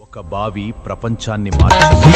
ఒక బావి ప్రపంచాన్ని మార్చింది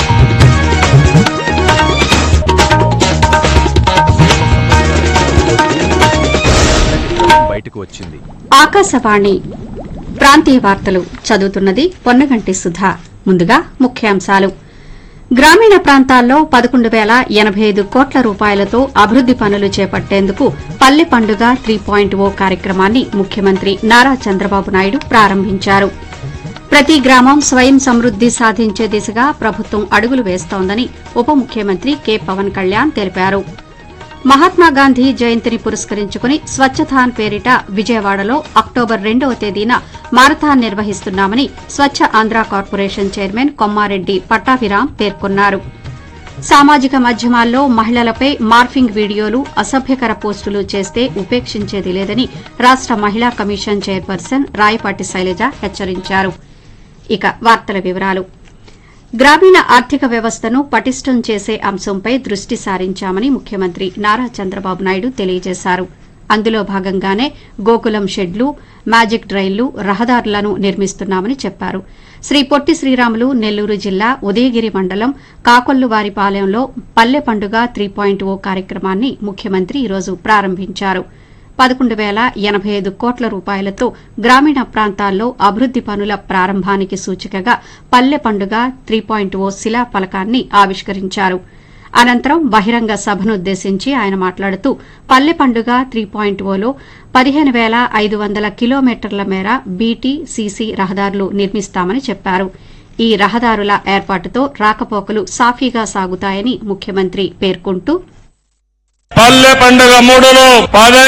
బయటకు వచ్చింది ఆకాశవాణి ప్రాంతీయ వార్తలు చదువుతున్నది పొన్నగంటి సుధా ముందుగా ముఖ్యాంశాలు గ్రామీణ ప్రాంతాల్లో పదకొండు వేల ఎనబై ఐదు కోట్ల రూపాయలతో అభివృద్ది పనులు చేపట్టేందుకు పల్లె పండుగ త్రీ పాయింట్ ఓ కార్యక్రమాన్ని ముఖ్యమంత్రి నారా చంద్రబాబు నాయుడు ప్రారంభించారు ప్రతి గ్రామం స్వయం సమృద్ది సాధించే దిశగా ప్రభుత్వం అడుగులు వేస్తోందని ఉప ముఖ్యమంత్రి కె పవన్ కళ్యాణ్ తెలిపారు మహాత్మాగాంధీ జయంతిని పురస్కరించుకుని స్వచ్ఛథాన్ పేరిట విజయవాడలో అక్టోబర్ రెండవ తేదీన మారథాన్ నిర్వహిస్తున్నామని స్వచ్ఛ ఆంధ్ర కార్పొరేషన్ చైర్మన్ కొమ్మారెడ్డి పట్టాభిరాం పేర్కొన్నారు సామాజిక మాధ్యమాల్లో మహిళలపై మార్ఫింగ్ వీడియోలు అసభ్యకర పోస్టులు చేస్తే ఉపేక్షించేది లేదని రాష్ట మహిళా కమిషన్ చైర్పర్సన్ రాయపాటి శైలజ హెచ్చరించారు ఇక వార్తల వివరాలు గ్రామీణ ఆర్థిక వ్యవస్థను పటిష్టం చేసే అంశంపై దృష్టి సారించామని ముఖ్యమంత్రి నారా చంద్రబాబు నాయుడు తెలియజేశారు అందులో భాగంగానే గోకులం షెడ్లు మ్యాజిక్ డ్రైన్లు రహదారులను నిర్మిస్తున్నామని చెప్పారు శ్రీ పొట్టి శ్రీరాములు నెల్లూరు జిల్లా ఉదయగిరి మండలం కాకొల్లువారిపాలెంలో పల్లె పండుగ త్రీ పాయింట్ ఓ కార్యక్రమాన్ని ముఖ్యమంత్రి ఈరోజు ప్రారంభించారు పదకొండు వేల ఎనబై ఐదు కోట్ల రూపాయలతో గ్రామీణ ప్రాంతాల్లో అభివృద్ది పనుల ప్రారంభానికి సూచికగా పల్లె పండుగ త్రీ పాయింట్ ఓ శిలా ఫలకాన్ని ఆవిష్కరించారు అనంతరం బహిరంగ సభనుద్దేశించి ఆయన మాట్లాడుతూ పల్లె పండుగ త్రీ పాయింట్ ఓలో పదిహేను వేల ఐదు వందల కిలోమీటర్ల మేర బీటీ సీసీ రహదారులు నిర్మిస్తామని చెప్పారు ఈ రహదారుల ఏర్పాటుతో రాకపోకలు సాఫీగా సాగుతాయని ముఖ్యమంత్రి పేర్కొంటూ పల్లె పండుగ మూడులో పద